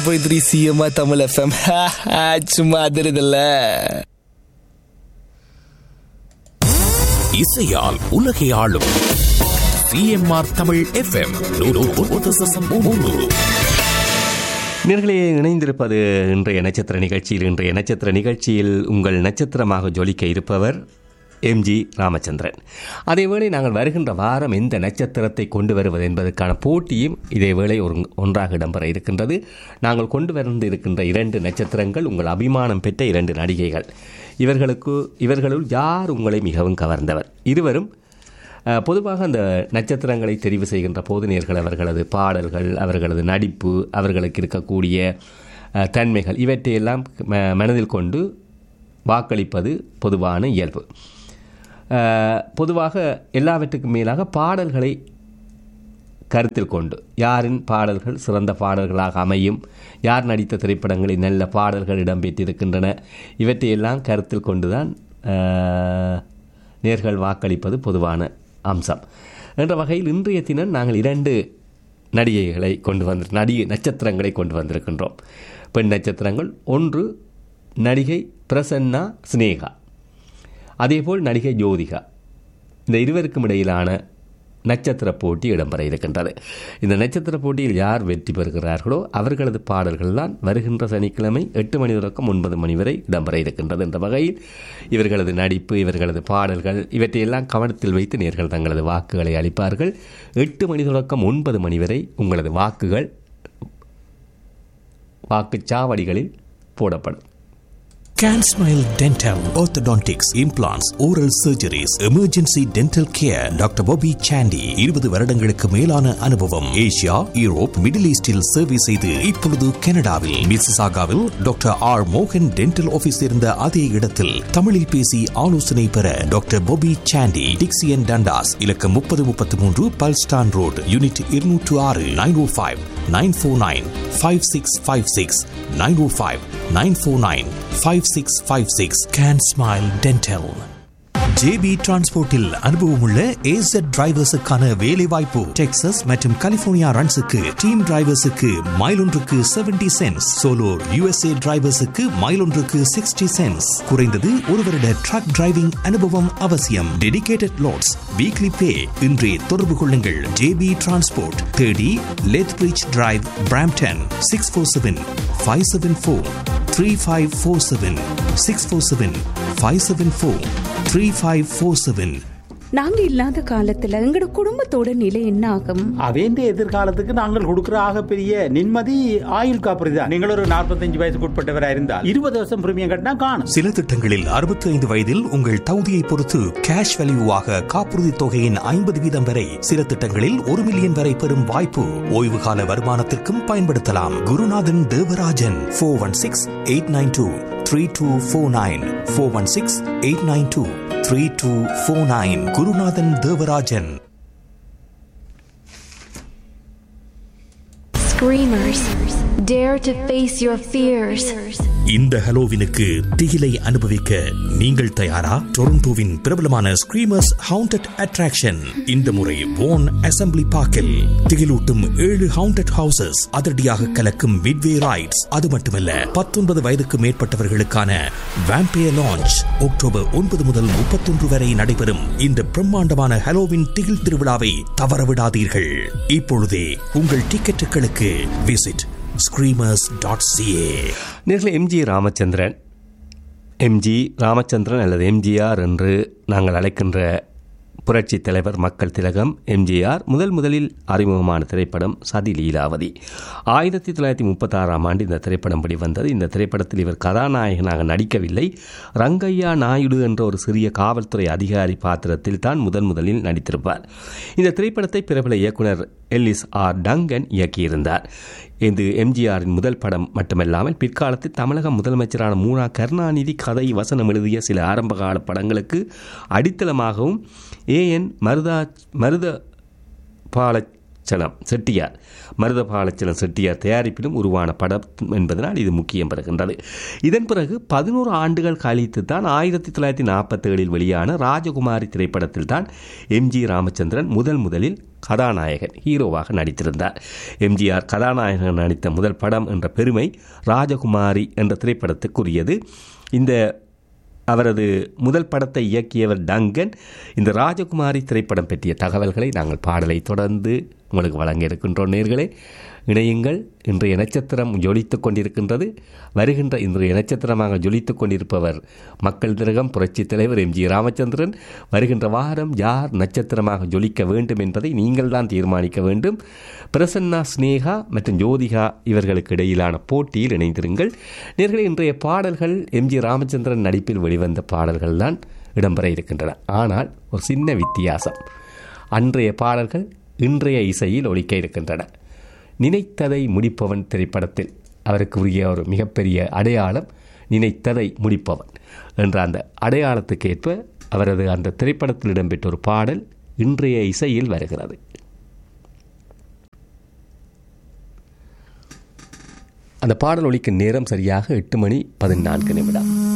போய் three சிஎம்மா Tamil FM சும்மா அதிருதில்ல இசையால் உலகை ஆளும் சிஎம்ஆர் தமிழ் எஃப்எம் நேர்களே இணைந்திருப்பது இன்றைய நட்சத்திர நிகழ்ச்சியில் இன்றைய நட்சத்திர நிகழ்ச்சியில் உங்கள் நட்சத்திரமாக ஜொலிக்க இருப்பவர் எம்ஜி ராமச்சந்திரன் அதேவேளை நாங்கள் வருகின்ற வாரம் எந்த நட்சத்திரத்தை கொண்டு வருவது என்பதற்கான போட்டியும் இதேவேளை ஒரு ஒன்றாக இடம்பெற இருக்கின்றது நாங்கள் கொண்டு வந்து இருக்கின்ற இரண்டு நட்சத்திரங்கள் உங்கள் அபிமானம் பெற்ற இரண்டு நடிகைகள் இவர்களுக்கு இவர்களுள் யார் உங்களை மிகவும் கவர்ந்தவர் இருவரும் அஹ், பொதுவாக அந்த நட்சத்திரங்களை தெரிவு செய்கின்ற போது நேர்கள் அவர்களது பாடல்கள் அவர்களது நடிப்பு அவர்களுக்கு இருக்கக்கூடிய அஹ், தன்மைகள் இவற்றையெல்லாம் ம- மனதில் கொண்டு வாக்களிப்பது பொதுவான இயல்பு அஹ், பொதுவாக எல்லாவற்றுக்கும் மேலாக பாடல்களை கருத்தில் கொண்டு யாரின் பாடல்கள் சிறந்த பாடல்களாக அமையும் யார் நடித்த திரைப்படங்களில் நல்ல பாடல்கள் இடம்பெற்றிருக்கின்றன இவற்றையெல்லாம் கருத்தில் கொண்டுதான் அஹ், நேர்கள் வாக்களிப்பது பொதுவான அம்சம் என்ற வகையில் இன்றைய தினம் நாங்கள் இரண்டு நடிகைகளை கொண்டு வந்து நடிகை நட்சத்திரங்களை கொண்டு வந்திருக்கின்றோம் பெண் நட்சத்திரங்கள் ஒன்று நடிகை பிரசன்னா சினேகா அதேபோல் நடிகை ஜோதிகா இந்த இருவருக்கும் இடையிலான நட்சத்திர போட்டி இடம்பெற இருக்கின்றது இந்த நட்சத்திர போட்டியில் யார் வெற்றி பெறுகிறார்களோ அவர்களது பாடல்கள் தான் வருகின்ற சனிக்கிழமை எட்டு மணி தொடக்கம் ஒன்பது மணி வரை இடம்பெற இருக்கின்றது என்ற வகையில் இவர்களது நடிப்பு இவர்களது பாடல்கள் இவற்றையெல்லாம் கவனத்தில் வைத்து நேர்கள் தங்களது வாக்குகளை அளிப்பார்கள் எட்டு மணி தொடக்கம் ஒன்பது மணி வரை உங்களது வாக்குகள் வாக்குச்சாவடிகளில் போடப்படும் Can Smile Dental, Orthodontics, Implants, Oral Surgeries, Emergency Dental Care, doctor Bobby Sandy இருபது வருடங்களுக்கு மேலான அனுபவம் ஏசியா யூரோப் மிடில் ஈஸ்டில் சேவை செய்து இப்பொழுது கனடாவில் மிசிசாகாவில் டாக்டர் ஆர் மோகன் டென்டல் ஆபீஸ் இருந்த அதே இடத்தில் தமிழில் பேசி ஆலோசனை பெற டாக்டர் Bobby சாண்டி டிக்சியன் டண்டாஸ் இலக்கம் முப்பது முப்பத்தி மூன்று பல்ஸ்டான் ரோடு யூனிட் இருநூற்று ஆறு nine O five nine four nine five six five six nine O five nine four nine five six five six can smile dental JB டிரான்ஸ்போர்ட்டில் அனுபவமுள்ள AZ டிரைவர்ஸுக்கான வேலை வாய்ப்பு டெக்சஸ் மற்றும் கலிபோர்னியா ரன்ஸுக்கு டீம் டிரைவர்ஸுக்கு மைல் ஒன்றுக்கு செவன்டி சென்ஸ் சோலோ யுஎஸ்ஏ டிரைவர்ஸுக்கு மைல் ஒன்றுக்கு சிக்ஸ்டி சென்ஸ் குறைந்தது ஒரு வருட ட்ரக் டிரைவிங் அனுபவம் அவசியம் டெடிகேட்டட் லோட்ஸ் வீக்லி பே இன்றே தொடர்பு கொள்ளுங்கள் ஜேபி டிரான்ஸ்போர்ட் தேடி Lethbridge drive Brampton six four seven five seven four three five four seven six four seven five seven four three five four seven நாங்க இல்லாத காலத்துல எங்கட குடும்பத்தோட நிலை என்ன ஆகும் அவேண்ட எதிர்காலத்துக்கு நாங்கள் கொடுக்கிற ஆக பெரிய நிம்மதி ஆயுள் காப்பீடு தான் நீங்கள் ஒரு நாற்பத்தஞ்சு வயசுக்கு உட்பட்டவராக இருந்தால் இருபது வருஷம் பிரீமியம் கட்டினா காணும் சில திட்டங்களில் அறுபத்தி ஐந்து வயதில் உங்கள் தகுதியை பொறுத்து கேஷ் வேல்யூவாக காப்புறுதி தொகையின் ஐம்பது வீதம் வரை சில திட்டங்களில் ஒரு மில்லியன் வரை பெறும் வாய்ப்பு ஓய்வு கால வருமானத்திற்கும் பயன்படுத்தலாம் Gurunathan Devarajan four one six eight nine two three two four nine four one six eight nine two three two four nine Gurunathan Devarajan Screamers, dare to face your fears. இந்த ஹலோவினுக்கு திகிலை அனுபவிக்க நீங்கள் தயாரா டொரண்டோவின் பிரபலமான ஸ்கிரீமர்ஸ் ஹவுண்டட் அட்ராக்ஷன் இந்த முறை போன் அசெம்பிளி பார்க்கில் திகிலூட்டும் ஏழு hounded houses அதிரடியாக கலக்கும் மிட்வே ரைட்ஸ் அது மட்டுமல்ல பத்தொன்பது வயதுக்கு மேற்பட்டவர்களுக்கான வேம்பையர் லான்ச் அக்டோபர் ஒன்பது முதல் முப்பத்தொன்று வரை நடைபெறும் இந்த பிரம்மாண்டமான ஹலோவின் திகில் திருவிழாவை தவறவிடாதீர்கள் இப்பொழுதே உங்கள் டிக்கெட்டுகளுக்கு விசிட் screamers.ca நேரில் எம்ஜி ராமச்சந்திரன் எம்ஜி ராமச்சந்திரன் அல்லது எம்ஜிஆர் என்று நாங்கள் அழைக்கின்ற புரட்சி தலைவர் மக்கள் திலகம் எம்ஜிஆர் முதல் முதலில் அறிமுகமான திரைப்படம் சதி லீலாவதி ஆயிரத்தி தொள்ளாயிரத்தி முப்பத்தாறாம் ஆண்டு இந்த திரைப்படம் வெளிவந்தது இந்த திரைப்படத்தில் இவர் கதாநாயகனாக நடிக்கவில்லை ரங்கையா நாயுடு என்ற ஒரு சிறிய காவல்துறை அதிகாரி பாத்திரத்தில் தான் முதன் முதலில் நடித்திருப்பார் இந்த திரைப்படத்தை பிரபல இயக்குனர் எல்லிஸ் ஆர் டங்கன் இயக்கியிருந்தார் இது எம்ஜிஆரின் முதல் படம் மட்டுமல்லாமல் பிற்காலத்தில் தமிழக முதலமைச்சரான மூனா கருணாநிதி கதை வசனம் எழுதிய சில ஆரம்பகால படங்களுக்கு அடித்தளமாகவும் ஏஎன் மருதா மருத பாலச்சலம் செட்டியார் மருத பாலச்சலம் செட்டியார் தயாரிப்பிலும் உருவான படம் என்பதனால் இது முக்கியம் பெறுகின்றது இதன் பிறகு பதினோரு ஆண்டுகள் கழித்து தான் ஆயிரத்தி தொள்ளாயிரத்தி நாற்பத்தேழில் வெளியான ராஜகுமாரி திரைப்படத்தில் தான் எம்ஜி ராமச்சந்திரன் முதல் முதலில் கதாநாயகன் ஹீரோவாக நடித்திருந்தார் எம்ஜிஆர் கதாநாயகன் நடித்த முதல் படம் என்ற பெருமை ராஜகுமாரி என்ற திரைப்படத்துக்குரியது இந்த அவரது முதல் படத்தை இயக்கியவர் டங்கன் இந்த ராஜகுமாரி திரைப்படம் பற்றிய தகவல்களை நாங்கள் பாடலை தொடர்ந்து உங்களுக்கு வழங்க இருக்கின்றோம் நேர்களே இணையுங்கள் இன்றைய நட்சத்திரம் ஜொலித்துக் கொண்டிருக்கின்றது வருகின்ற இன்றைய நட்சத்திரமாக ஜொலித்துக் கொண்டிருப்பவர் மக்கள் திலகம் புரட்சித் தலைவர் எம் ஜி ராமச்சந்திரன் வருகின்ற வாரம் யார் நட்சத்திரமாக ஜொலிக்க வேண்டும் என்பதை நீங்கள் தான் தீர்மானிக்க வேண்டும் பிரசன்னா ஸ்னேகா மற்றும் ஜோதிகா இவர்களுக்கு இடையிலான போட்டியில் இணைந்திருங்கள் நேர்களே இன்றைய பாடல்கள் எம் ஜி ராமச்சந்திரன் நடிப்பில் வெளிவந்த பாடல்கள் தான் இடம்பெற இருக்கின்றன ஆனால் ஒரு சின்ன வித்தியாசம் அன்றைய பாடல்கள் இன்றைய இசையில் ஒலிக்க இருக்கின்றன நினைத்ததை முடிப்பவன் திரைப்படத்தில் அவருக்கு உரிய ஒரு மிகப்பெரிய அடையாளம் நினைத்ததை முடிப்பவன் என்ற அந்த அடையாளத்துக்கு ஏற்ப அவரது அந்த திரைப்படத்தில் இடம்பெற்ற ஒரு பாடல் இன்றைய இசையில் வருகிறது அந்த பாடல் ஒலிக்கும் நேரம் சரியாக எட்டு மணி பதினான்கு நிமிடம்